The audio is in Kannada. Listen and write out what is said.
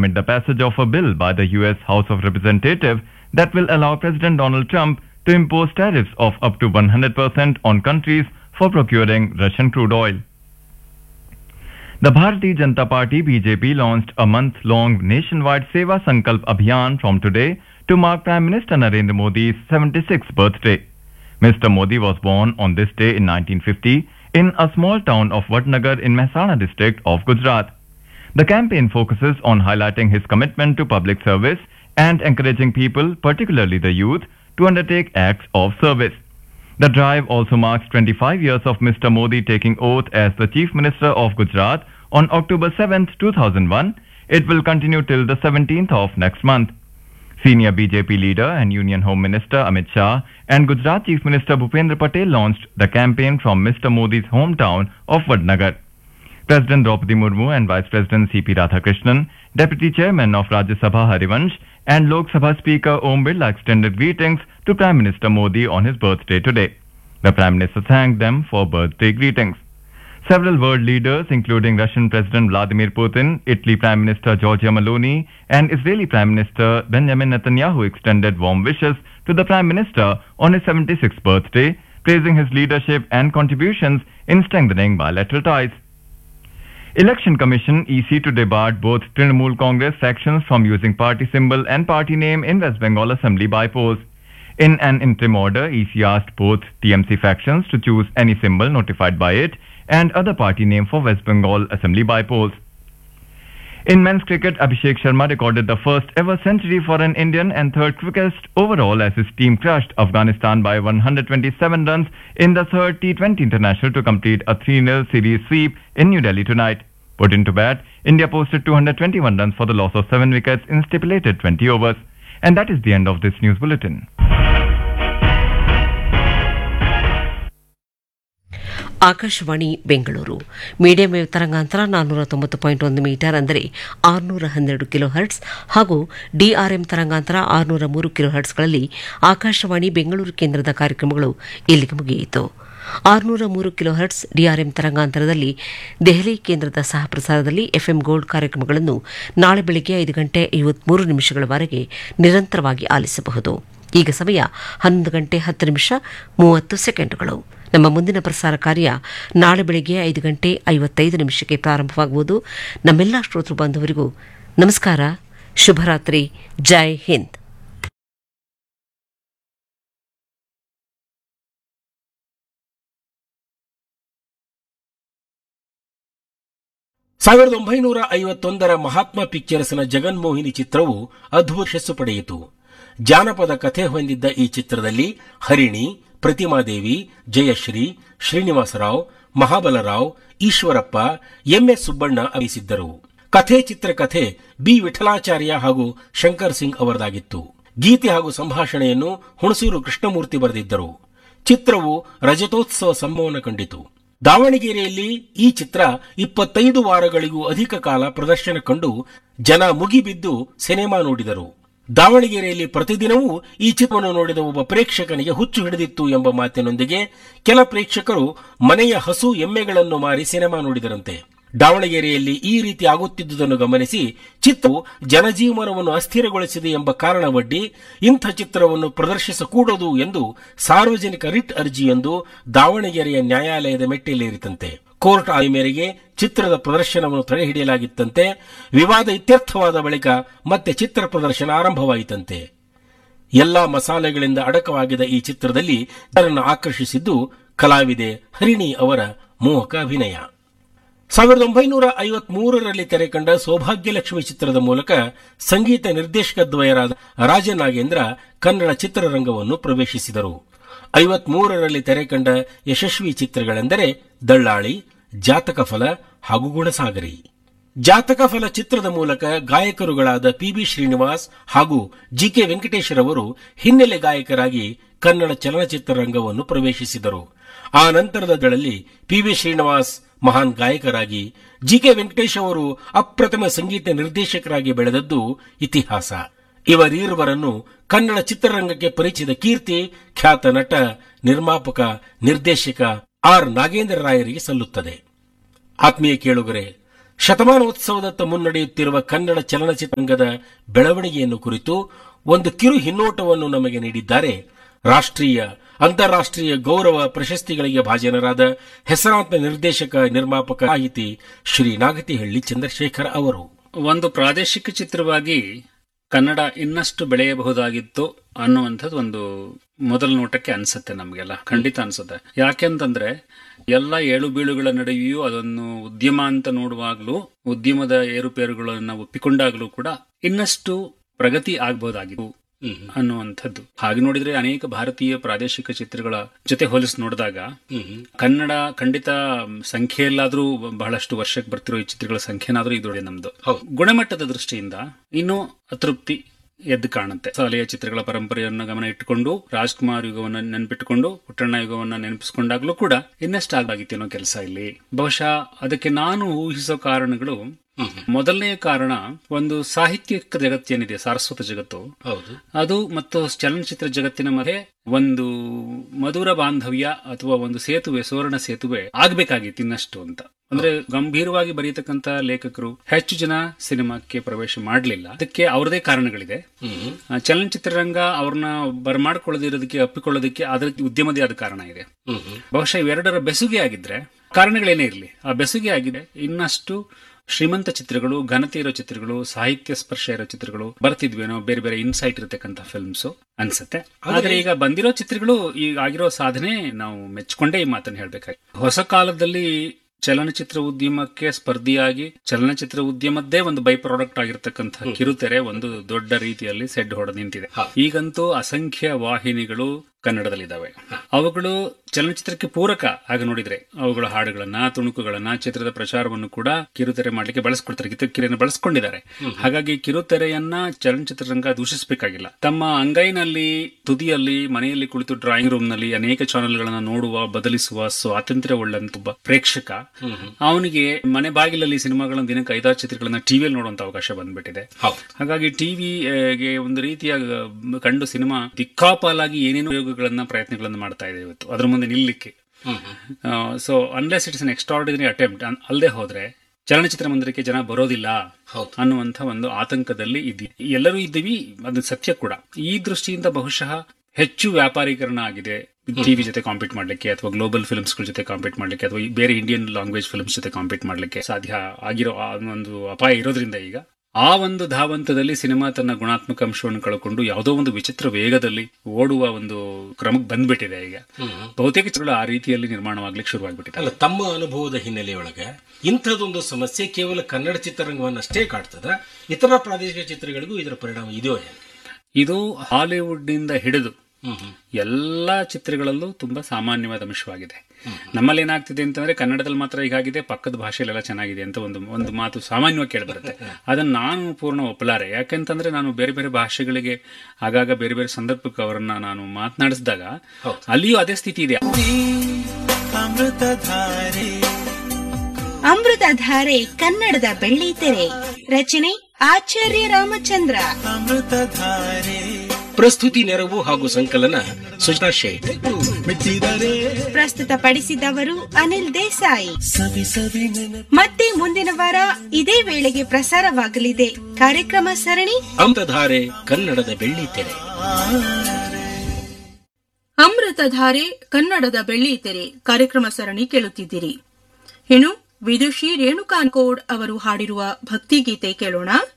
amid the passage of a bill by the US House of Representatives that will allow President Donald Trump to impose tariffs of up to 100% on countries for procuring Russian crude oil. The Bharatiya Janata Party BJP launched a month-long nationwide Seva Sankalp Abhiyan from today to mark Prime Minister Narendra Modi's 76th birthday. Mr. Modi was born on this day in 1950 in a small town of Vadnagar in Mehsana district of Gujarat. The campaign focuses on highlighting his commitment to public service and encouraging people, particularly the youth, to undertake acts of service. The drive also marks 25 years of Mr. Modi taking oath as the Chief Minister of Gujarat on October 7, 2001. It will continue till the 17th of next month. Senior BJP leader and Union Home Minister Amit Shah and Gujarat Chief Minister Bhupendra Patel launched the campaign from Mr. Modi's hometown of Vadnagar. President Draupadi Murmu and Vice President C.P. Radhakrishnan, Deputy Chairman of Rajya Sabha Harivansh, and Lok Sabha Speaker Om Birla extended greetings to Prime Minister Modi on his birthday today. The Prime Minister thanked them for birthday greetings. Several world leaders, including Russian President Vladimir Putin, Italy Prime Minister Giorgia Meloni, and Israeli Prime Minister Benjamin Netanyahu extended warm wishes to the Prime Minister on his 76th birthday, praising his leadership and contributions in strengthening bilateral ties. Election Commission EC to debarred both Trinamool Congress factions from using party symbol and party name in West Bengal Assembly by polls. In an interim order, EC asked both TMC factions to choose any symbol notified by it and other party name for West Bengal Assembly by polls. In men's cricket, Abhishek Sharma recorded the first ever century for an Indian and third quickest overall as his team crushed Afghanistan by 127 runs in the third T20 international to complete a 3-0 series sweep in New Delhi tonight. Put into bat, India posted 221 runs for the loss of 7 wickets in stipulated 20 overs. And that is the end of this news bulletin. Akashvani Bengaluru medium wave ತರಂಗಾಂತರ ನಾನ್ನೂರ ತೊಂಬತ್ತು ಪಾಯಿಂಟ್ ಒಂದು ಮೀಟರ್ ಅಂದರೆ ಆರುನೂರ ಹನ್ನೆರಡು ಕಿಲೋ ಹರ್ಟ್ಸ್ ಹಾಗೂ ಡಿಆರ್ಎಂ ತರಂಗಾಂತರ ಆರುನೂರ ಮೂರು ಕಿಲೋ ಹರ್ಟ್ಸ್ಗಳಲ್ಲಿ ಆಕಾಶವಾಣಿ ಬೆಂಗಳೂರು ಕೇಂದ್ರದ ಕಾರ್ಯಕ್ರಮಗಳು ಇಲ್ಲಿಗೆ ಮುಗಿಯಿತು ಆರುನೂರ ಮೂರು ಕಿಲೋ ಹರ್ಟ್ಸ್ ಡಿಆರ್ಎಂ ತರಂಗಾಂತರದಲ್ಲಿ ದೆಹಲಿ ಕೇಂದ್ರದ ಸಹ ಪ್ರಸಾರದಲ್ಲಿ ಎಫ್ಎಂ ಗೋಲ್ಡ್ ಕಾರ್ಯಕ್ರಮಗಳನ್ನು ನಾಳೆ ಬೆಳಗ್ಗೆ ಐದು ಗಂಟೆ ಐವತ್ಮೂರು ನಿಮಿಷಗಳವರೆಗೆ ನಿರಂತರವಾಗಿ ಆಲಿಸಬಹುದು ಈಗ ಸಮಯ ಹನ್ನೊಂದು ಗಂಟೆ ಹತ್ತು ನಿಮಿಷ ಮೂವತ್ತು ಸೆಕೆಂಡುಗಳು ನಮ್ಮ ಮುಂದಿನ ಪ್ರಸಾರ ಕಾರ್ಯ ನಾಳೆ ಬೆಳಗ್ಗೆ ಐದು ಗಂಟೆ ಐವತ್ತೈದು ನಿಮಿಷಕ್ಕೆ ಪ್ರಾರಂಭವಾಗುವುದು ನಮ್ಮೆಲ್ಲ ಶ್ರೋತೃ ಬಾಂಧವರಿಗೂ ನಮಸ್ಕಾರ ಶುಭರಾತ್ರಿ ಜೈ ಹಿಂದ್ ಸಾವಿರದ ಒಂಬೈನೂರ ಐವತ್ತೊಂದರ ಮಹಾತ್ಮ ಪಿಕ್ಚರ್ಸ್ನ ಜಗನ್ಮೋಹಿನಿ ಚಿತ್ರವು ಅದ್ಭುತ ಯಶಸ್ಸು ಪಡೆಯಿತು ಜಾನಪದ ಕಥೆ ಹೊಂದಿದ್ದ ಈ ಚಿತ್ರದಲ್ಲಿ ಹರಿಣಿ ಪ್ರತಿಮಾದೇವಿ ಜಯಶ್ರೀ ಶ್ರೀನಿವಾಸರಾವ್ ಮಹಾಬಲರಾವ್ ಈಶ್ವರಪ್ಪ ಎಂಎಸ್ ಸುಬ್ಬಣ್ಣ ಅಭಿಸಿದ್ದರು ಕಥೆ ಚಿತ್ರಕಥೆ ಬಿ ವಿಠಲಾಚಾರ್ಯ ಹಾಗೂ ಶಂಕರ್ ಸಿಂಗ್ ಅವರದಾಗಿತ್ತು ಗೀತೆ ಹಾಗೂ ಸಂಭಾಷಣೆಯನ್ನು ಹುಣಸೂರು ಕೃಷ್ಣಮೂರ್ತಿ ಬರೆದಿದ್ದರು ಚಿತ್ರವು ರಜತೋತ್ಸವ ಸಂಭವನ ಕಂಡಿತು ದಾವಣಗೆರೆಯಲ್ಲಿ ಈ ಚಿತ್ರ ಇಪ್ಪತ್ತೈದು ವಾರಗಳಿಗೂ ಅಧಿಕ ಕಾಲ ಪ್ರದರ್ಶನ ಕಂಡು ಜನ ಮುಗಿಬಿದ್ದು ಸಿನಿಮಾ ನೋಡಿದರು ದಾವಣಗೆರೆಯಲ್ಲಿ ಪ್ರತಿದಿನವೂ ಈ ಚಿತ್ರವನ್ನು ನೋಡಿದ ಒಬ್ಬ ಪ್ರೇಕ್ಷಕನಿಗೆ ಹುಚ್ಚು ಹಿಡಿದಿತ್ತು ಎಂಬ ಮಾತಿನೊಂದಿಗೆ ಕೆಲ ಪ್ರೇಕ್ಷಕರು ಮನೆಯ ಹಸು ಎಮ್ಮೆಗಳನ್ನು ಮಾರಿ ಸಿನಿಮಾ ನೋಡಿದರಂತೆ ದಾವಣಗೆರೆಯಲ್ಲಿ ಈ ರೀತಿ ಆಗುತ್ತಿದ್ದುದನ್ನು ಗಮನಿಸಿ ಚಿತ್ರವು ಜನಜೀವನವನ್ನು ಅಸ್ಥಿರಗೊಳಿಸಿದೆ ಎಂಬ ಕಾರಣವಡ್ಡಿ ಇಂಥ ಚಿತ್ರವನ್ನು ಪ್ರದರ್ಶಿಸಕೂಡದು ಎಂದು ಸಾರ್ವಜನಿಕ ರಿಟ್ ಅರ್ಜಿಯೊಂದು ದಾವಣಗೆರೆಯ ನ್ಯಾಯಾಲಯದ ಮೆಟ್ಟಿಲೇರಿತಂತೆ ಕೋರ್ಟ್ ಆದ ಮೇರೆಗೆ ಚಿತ್ರದ ಪ್ರದರ್ಶನವನ್ನು ತಡೆಹಿಡಿಯಲಾಗಿತ್ತಂತೆ ವಿವಾದ ಇತ್ಯರ್ಥವಾದ ಬಳಿಕ ಮತ್ತೆ ಚಿತ್ರ ಪ್ರದರ್ಶನ ಆರಂಭವಾಯಿತಂತೆ ಎಲ್ಲಾ ಮಸಾಲೆಗಳಿಂದ ಅಡಕವಾಗಿದ್ದ ಈ ಚಿತ್ರದಲ್ಲಿ ಜನರನ್ನು ಆಕರ್ಷಿಸಿದ್ದು ಕಲಾವಿದೆ ಹರಿಣಿ ಅವರ ಮೋಹಕ ಅಭಿನಯ ಸಾವಿರದ ಒಂಬೈನೂರ ಐವತ್ಮೂರರಲ್ಲಿ ತೆರೆಕಂಡ ಸೌಭಾಗ್ಯಲಕ್ಷ್ಮಿ ಚಿತ್ರದ ಮೂಲಕ ಸಂಗೀತ ನಿರ್ದೇಶಕ ದ್ವಯರಾದ ರಾಜನಾಗೇಂದ್ರ ಕನ್ನಡ ಚಿತ್ರರಂಗವನ್ನು ಪ್ರವೇಶಿಸಿದರು ಐವತ್ಮೂರರಲ್ಲಿ ತೆರೆಕಂಡ ಯಶಸ್ವಿ ಚಿತ್ರಗಳೆಂದರೆ ದಳ್ಳಾಳಿ ಜಾತಕ ಫಲ ಹಾಗೂ ಗುಣಸಾಗರಿ ಜಾತಕ ಫಲ ಚಿತ್ರದ ಮೂಲಕ ಗಾಯಕರುಗಳಾದ ಪಿ ಬಿ ಶ್ರೀನಿವಾಸ್ ಹಾಗೂ ಜಿ ಕೆ ವೆಂಕಟೇಶ್ವರವರು ಹಿನ್ನೆಲೆ ಗಾಯಕರಾಗಿ ಕನ್ನಡ ಚಲನಚಿತ್ರರಂಗವನ್ನು ಪ್ರವೇಶಿಸಿದರು ಆ ನಂತರದ ದಳಲ್ಲಿ ಪಿ ವಿ ಶ್ರೀನಿವಾಸ್ ಮಹಾನ್ ಗಾಯಕರಾಗಿ ಜಿ ಕೆ ವೆಂಕಟೇಶ್ ಅವರು ಅಪ್ರತಿಮ ಸಂಗೀತ ನಿರ್ದೇಶಕರಾಗಿ ಬೆಳೆದದ್ದು ಇತಿಹಾಸ ಇವರೀರ್ವರನ್ನು ಕನ್ನಡ ಚಿತ್ರರಂಗಕ್ಕೆ ಪರಿಚಯದ ಕೀರ್ತಿ ಖ್ಯಾತ ನಟ ನಿರ್ಮಾಪಕ ನಿರ್ದೇಶಕ ಆರ್ ನಾಗೇಂದ್ರ ರಾಯರಿಗೆ ಸಲ್ಲುತ್ತದೆ ಆತ್ಮೀಯ ಕೇಳುಗರೆ ಶತಮಾನೋತ್ಸವದತ್ತ ಮುನ್ನಡೆಯುತ್ತಿರುವ ಕನ್ನಡ ಚಲನಚಿತ್ರರಂಗದ ಬೆಳವಣಿಗೆಯನ್ನು ಕುರಿತು ಒಂದು ಕಿರು ಹಿನ್ನೋಟವನ್ನು ನಮಗೆ ನೀಡಿದ್ದಾರೆ ರಾಷ್ಟ್ರೀಯ ಅಂತಾರಾಷ್ಟ್ರೀಯ ಗೌರವ ಪ್ರಶಸ್ತಿಗಳಿಗೆ ಭಾಜನರಾದ ಹೆಸರಾಂತ ನಿರ್ದೇಶಕ ನಿರ್ಮಾಪಕ ಸಾಹಿತಿ ಶ್ರೀ ನಾಗತಿಹಳ್ಳಿ ಚಂದ್ರಶೇಖರ್ ಅವರು ಒಂದು ಪ್ರಾದೇಶಿಕ ಚಿತ್ರವಾಗಿ ಕನ್ನಡ ಇನ್ನಷ್ಟು ಬೆಳೆಯಬಹುದಾಗಿತ್ತು ಅನ್ನುವಂಥದ್ದು ಒಂದು ಮೊದಲ ನೋಟಕ್ಕೆ ಅನ್ಸುತ್ತೆ ನಮಗೆಲ್ಲ ಖಂಡಿತ ಅನ್ಸುತ್ತೆ ಯಾಕೆಂತಂದ್ರೆ ಎಲ್ಲ ಏಳು ಬೀಳುಗಳ ನಡುವೆಯೂ ಅದನ್ನು ಉದ್ಯಮ ಅಂತ ನೋಡುವಾಗಲೂ ಉದ್ಯಮದ ಏರುಪೇರುಗಳನ್ನು ಒಪ್ಪಿಕೊಂಡಾಗಲೂ ಕೂಡ ಇನ್ನಷ್ಟು ಪ್ರಗತಿ ಆಗಬಹುದಾಗಿತ್ತು ಅನ್ನುವಂಥದ್ದು ಹಾಗೆ ನೋಡಿದ್ರೆ ಅನೇಕ ಭಾರತೀಯ ಪ್ರಾದೇಶಿಕ ಚಿತ್ರಗಳ ಜೊತೆ ಹೋಲಿಸಿ ನೋಡಿದಾಗ ಕನ್ನಡ ಖಂಡಿತ ಸಂಖ್ಯೆಯಲ್ಲಾದ್ರೂ ಬಹಳಷ್ಟು ವರ್ಷಕ್ಕೆ ಬರ್ತಿರೋ ಈ ಚಿತ್ರಗಳ ಸಂಖ್ಯೆನಾದ್ರೂ ಇದು ನಮ್ದು ಗುಣಮಟ್ಟದ ದೃಷ್ಟಿಯಿಂದ ಇನ್ನೂ ಅತೃಪ್ತಿ ಎದ್ದು ಕಾಣುತ್ತೆ ಹಳೆಯ ಚಿತ್ರಗಳ ಪರಂಪರೆಯನ್ನು ಗಮನ ಇಟ್ಟುಕೊಂಡು ರಾಜ್ಕುಮಾರ್ ಯುಗವನ್ನು ನೆನಪಿಟ್ಟುಕೊಂಡು ಪುಟ್ಟಣ್ಣ ಯುಗವನ್ನು ನೆನಪಿಸಿಕೊಂಡಾಗ್ಲೂ ಕೂಡ ಇನ್ನಷ್ಟು ಆಗಲಾಗಿತ್ತು ಅನ್ನೋ ಕೆಲಸ ಇಲ್ಲಿ ಬಹುಶಃ ಅದಕ್ಕೆ ನಾನು ಊಹಿಸೋ ಕಾರಣಗಳು ಮೊದಲನೆಯ ಕಾರಣ ಒಂದು ಸಾಹಿತ್ಯಿಕ ಜಗತ್ತೇನಿದೆ ಸಾರಸ್ವತ ಜಗತ್ತು ಹೌದು ಅದು ಮತ್ತು ಚಲನಚಿತ್ರ ಜಗತ್ತಿನ ಮಧ್ಯೆ ಒಂದು ಮಧುರ ಬಾಂಧವ್ಯ ಅಥವಾ ಒಂದು ಸೇತುವೆ ಸುವರ್ಣ ಸೇತುವೆ ಆಗ್ಬೇಕಾಗಿತ್ತು ಇನ್ನಷ್ಟು ಅಂತ ಅಂದ್ರೆ ಗಂಭೀರವಾಗಿ ಬರೆಯತಕ್ಕಂತ ಲೇಖಕರು ಹೆಚ್ಚು ಜನ ಸಿನಿಮಾಕ್ಕೆ ಪ್ರವೇಶ ಮಾಡಲಿಲ್ಲ ಅದಕ್ಕೆ ಅವ್ರದೇ ಕಾರಣಗಳಿದೆ ಆ, ಚಲನಚಿತ್ರರಂಗ ಅವ್ರನ್ನ ಬರಮಾಡ್ಕೊಳ್ಳೋದಿರೋದಕ್ಕೆ ಅಪ್ಪಿಕೊಳ್ಳೋದಕ್ಕೆ ಅದರ ಉದ್ಯಮದೇ ಆದ ಕಾರಣ ಇದೆ ಬಹುಶಃ ಇವೆರಡರ ಬೆಸುಗೆ ಆಗಿದ್ರೆ ಕಾರಣಗಳೇನೇ ಇರಲಿ ಆ ಬೆಸುಗೆ ಆಗಿದೆ ಇನ್ನಷ್ಟು ಶ್ರೀಮಂತ ಚಿತ್ರಗಳು ಘನತೆ ಇರೋ ಚಿತ್ರಗಳು ಸಾಹಿತ್ಯ ಸ್ಪರ್ಶ ಇರೋ ಚಿತ್ರಗಳು ಬರ್ತಿದ್ವೇನೋ ಬೇರೆ ಬೇರೆ ಇನ್ಸೈಟ್ ಇರತಕ್ಕಂತ ಫಿಲ್ಮ್ಸ್ ಅನ್ಸುತ್ತೆ ಆದ್ರೆ ಈಗ ಬಂದಿರೋ ಚಿತ್ರಗಳು ಈಗ ಆಗಿರೋ ಸಾಧನೆ ನಾವು ಮೆಚ್ಕೊಂಡೇ ಈ ಮಾತನ್ನ ಹೇಳ್ಬೇಕಾಗಿ ಹೊಸ ಕಾಲದಲ್ಲಿ ಚಲನಚಿತ್ರ ಉದ್ಯಮಕ್ಕೆ ಸ್ಪರ್ಧಿಯಾಗಿ ಚಲನಚಿತ್ರ ಉದ್ಯಮದ್ದೇ ಒಂದು ಬೈ ಪ್ರಾಡಕ್ಟ್ ಆಗಿರ್ತಕ್ಕಂಥ ಕಿರುತೆರೆ ಒಂದು ದೊಡ್ಡ ರೀತಿಯಲ್ಲಿ ಸೆಡ್ ಹೊಡೆದು ನಿಂತಿದೆ ಈಗಂತೂ ಅಸಂಖ್ಯ ವಾಹಿನಿಗಳು ಕನ್ನಡದಲ್ಲಿದ್ದಾವೆ ಅವುಗಳು ಚಲನಚಿತ್ರಕ್ಕೆ ಪೂರಕ ಆಗ ನೋಡಿದ್ರೆ ಅವುಗಳ ಹಾಡುಗಳನ್ನ ತುಣುಕುಗಳನ್ನ ಚಿತ್ರದ ಪ್ರಚಾರವನ್ನು ಕೂಡ ಕಿರುತೆರೆ ಮಾಡ್ಲಿಕ್ಕೆ ಬಳಸ್ಕೊಳ್ತಾರೆ ಕಿರುತೆರೆಯನ್ನು ಬಳಸ್ಕೊಂಡಿದ್ದಾರೆ ಹಾಗಾಗಿ ಕಿರುತೆರೆಯನ್ನ ಚಲನಚಿತ್ರರಂಗ ದೂಷಿಸಬೇಕಾಗಿಲ್ಲ ತಮ್ಮ ಅಂಗೈನಲ್ಲಿ ತುದಿಯಲ್ಲಿ ಮನೆಯಲ್ಲಿ ಕುಳಿತು ಡ್ರಾಯಿಂಗ್ ರೂಮ್ ನಲ್ಲಿ ಅನೇಕ ಚಾನೆಲ್ಗಳನ್ನ ನೋಡುವ ಬದಲಿಸುವ ಸ್ವಾತಂತ್ರ್ಯ ಉಳ್ಳಂತ ಒಬ್ಬ ಪ್ರೇಕ್ಷಕ ಅವನಿಗೆ ಮನೆ ಬಾಗಿಲಲ್ಲಿ ಸಿನಿಮಾಗಳನ್ನ ದಿನಕ್ಕೆ ಐದಾರು ಚಿತ್ರಗಳನ್ನ ಟಿವಿಯಲ್ಲಿ ನೋಡುವಂತ ಅವಕಾಶ ಬಂದ್ಬಿಟ್ಟಿದೆ ಹೌದು. ಹಾಗಾಗಿ ಟಿವಿಗೆ ಒಂದು ರೀತಿಯ ಅಹ್, ಕಂಡು ಸಿನಿಮಾ ದಿಕ್ಕಾಪಾಲಾಗಿ ಏನೇನೋ ಪ್ರಯೋಗಗಳನ್ನ ಪ್ರಯತ್ನಗಳನ್ನ ಮಾಡ್ತಾ ಇದೆ ಇವತ್ತು ಅದ್ರ ಮುಂದೆ ನಿಲ್ಲಕ್ಕೆ so unless it's an extraordinary attempt ಅಲ್ಲದೆ ಹೋದ್ರೆ ಚಲನಚಿತ್ರ ಮಂದಿರಕ್ಕೆ ಜನ ಬರೋದಿಲ್ಲ ಹೌದು. ಅನ್ನುವಂಥ ಒಂದು ಆತಂಕದಲ್ಲಿ ಇದ್ದೀವಿ ಎಲ್ಲರೂ ಇದ್ದೀವಿ ಅದು ಸತ್ಯ ಕೂಡ ಈ ದೃಷ್ಟಿಯಿಂದ ಬಹುಶಃ ಹೆಚ್ಚು ವ್ಯಾಪಾರೀಕರಣ ಆಗಿದೆ ಟಿವಿ ಜೊತೆ ಕಾಂಪೀಟ್ ಮಾಡ್ಲಿಕ್ಕೆ ಅಥವಾ ಗ್ಲೋಬಲ್ ಫಿಲ್ಮ್ಸ್ ಗಳ ಜೊತೆ ಕಾಂಪೀಟ್ ಮಾಡ್ಲಿಕ್ಕೆ ಅಥವಾ ಈ ಬೇರೆ ಇಂಡಿಯನ್ ಲ್ಯಾಂಗ್ವೇಜ್ ಫಿಲ್ಮ್ಸ್ ಜೊತೆ ಕಾಂಪೀಟ್ ಮಾಡ್ಲಿಕ್ಕೆ ಸಾಧ್ಯ ಆಗಿರೋ ಆ ಒಂದು ಅಪಾಯ ಇರೋದ್ರಿಂದ ಈಗ ಆ ಒಂದು ಧಾವಂತದಲ್ಲಿ ಸಿನಿಮಾ ತನ್ನ ಗುಣಾತ್ಮಕ ಅಂಶವನ್ನು ಕಳ್ಕೊಂಡು ಯಾವುದೋ ಒಂದು ವಿಚಿತ್ರ ವೇಗದಲ್ಲಿ ಓಡುವ ಒಂದು ಕ್ರಮಕ್ಕೆ ಬಂದ್ಬಿಟ್ಟಿದೆ ಈಗ ಬಹುತೇಕ ಚಿತ್ರಗಳು ಆ ರೀತಿಯಲ್ಲಿ ನಿರ್ಮಾಣವಾಗ್ಲಿಕ್ಕೆ ಶುರುವಾಗ್ಬಿಟ್ಟಿದೆ ಅಲ್ಲ ತಮ್ಮ ಅನುಭವದ ಹಿನ್ನೆಲೆಯೊಳಗೆ ಇಂಥದ್ದೊಂದು ಸಮಸ್ಯೆ ಕೇವಲ ಕನ್ನಡ ಚಿತ್ರರಂಗವನ್ನಷ್ಟೇ ಕಾಡ್ತದ ಇತರ ಪ್ರಾದೇಶಿಕ ಚಿತ್ರಗಳಿಗೂ ಇದರ ಪರಿಣಾಮ ಇದೆಯೋ ಏನು ಇದು ಹಾಲಿವುಡ್ ನಿಂದ ಹಿಡಿದು ಎಲ್ಲ ಚಿತ್ರಗಳಲ್ಲೂ ತುಂಬಾ ಸಾಮಾನ್ಯವಾದ ಅಂಶವಾಗಿದೆ ನಮ್ಮಲ್ಲಿ ಏನಾಗ್ತಿದೆ ಅಂತಂದ್ರೆ ಕನ್ನಡದಲ್ಲಿ ಮಾತ್ರ ಹೀಗಾಗಿದೆ ಪಕ್ಕದ ಭಾಷೆಯಲ್ಲೆಲ್ಲ ಚೆನ್ನಾಗಿದೆ ಅಂತ ಒಂದು ಒಂದು ಮಾತು ಸಾಮಾನ್ಯವಾಗಿ ಕೇಳಿಬರುತ್ತೆ ಅದನ್ನ ನಾನು ಪೂರ್ಣ ಒಪ್ಪಲಾರೆ ಯಾಕೆಂತಂದ್ರೆ ನಾನು ಬೇರೆ ಬೇರೆ ಭಾಷೆಗಳಿಗೆ ಆಗಾಗ ಬೇರೆ ಬೇರೆ ಸಂದರ್ಭಕ್ಕೆ ಅವರನ್ನ ನಾನು ಮಾತನಾಡಿಸಿದಾಗ ಅಲ್ಲಿಯೂ ಅದೇ ಸ್ಥಿತಿ ಇದೆ ಅಮೃತಧಾರೆ ಕನ್ನಡದ ಬೆಳ್ಳಿ ತೆರೆ ರಚನೆ ಆಚಾರ್ಯ ರಾಮಚಂದ್ರ ಪ್ರಸ್ತುತಿ ನೆರವು ಹಾಗೂ ಸಂಕಲನ ಸುಜಾ ಶೇಟ್ ಪ್ರಸ್ತುತಪಡಿಸಿದವರು ಅನಿಲ್ ದೇಸಾಯಿ ಮತ್ತೆ ಮುಂದಿನ ವಾರ ಇದೇ ವೇಳೆಗೆ ಪ್ರಸಾರವಾಗಲಿದೆ ಕಾರ್ಯಕ್ರಮ ಸರಣಿ ಅಮೃತಧಾರೆ ಕನ್ನಡದ ಬೆಳ್ಳಿ ತೆರೆ ಅಮೃತಧಾರೆ ಕನ್ನಡದ ಬೆಳ್ಳಿತೆರೆ ಕಾರ್ಯಕ್ರಮ ಸರಣಿ ಕೇಳುತ್ತಿದ್ದೀರಿ ಇನ್ನು ವಿದುಷಿ ರೇಣುಕಾನ್ ಕೋಡ್ ಅವರು ಹಾಡಿರುವ ಭಕ್ತಿಗೀತೆ ಕೇಳೋಣ